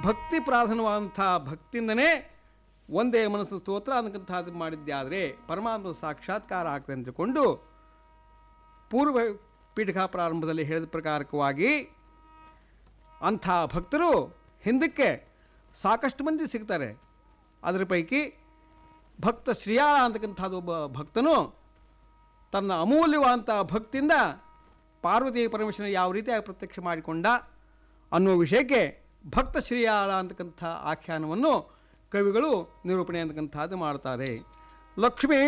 ಭಕ್ತಿ ಪ್ರಾಧಾನ್ಯವಾದಂಥ ಭಕ್ತಿಯಿಂದನೇ ಒಂದೇ ಮನಸ್ಸು ಸ್ತೋತ್ರ ಅನ್ನಕ್ಕಂಥದ್ದು ಮಾಡಿದ್ದಾದರೆ ಪರಮಾತ್ಮ ಸಾಕ್ಷಾತ್ಕಾರ ಆಗ್ತದೆ ಅಂದುಕೊಂಡು ಪೂರ್ವ ಪೀಠಿಕಾ ಪ್ರಾರಂಭದಲ್ಲಿ ಹೇಳಿದ ಪ್ರಕಾರಕವಾಗಿ ಅಂಥ ಭಕ್ತರು ಹಿಂದಕ್ಕೆ ಸಾಕಷ್ಟು ಮಂದಿ ಸಿಗ್ತಾರೆ ಅದರ ಪೈಕಿ ಭಕ್ತ ಶ್ರೀಯಾಳ ಅಂತಕ್ಕಂಥದ್ದು ಒಬ್ಬ ಭಕ್ತನು ತನ್ನ ಅಮೂಲ್ಯವಾದಂಥ ಭಕ್ತಿಯಿಂದ ಪಾರ್ವತಿ ಪರಮೇಶ್ವರನ ಯಾವ ರೀತಿಯಾಗಿ ಪ್ರತ್ಯಕ್ಷ ಮಾಡಿಕೊಂಡ ಅನ್ನುವ ವಿಷಯಕ್ಕೆ ಭಕ್ತ ಶ್ರೀಯಾಳ ಅಂತಕ್ಕಂಥ ಆಖ್ಯಾನವನ್ನು ಕವಿಗಳು ನಿರೂಪಣೆ ಅಂತಕ್ಕಂಥದ್ದು ಮಾಡ್ತಾರೆ ಲಕ್ಷ್ಮೀ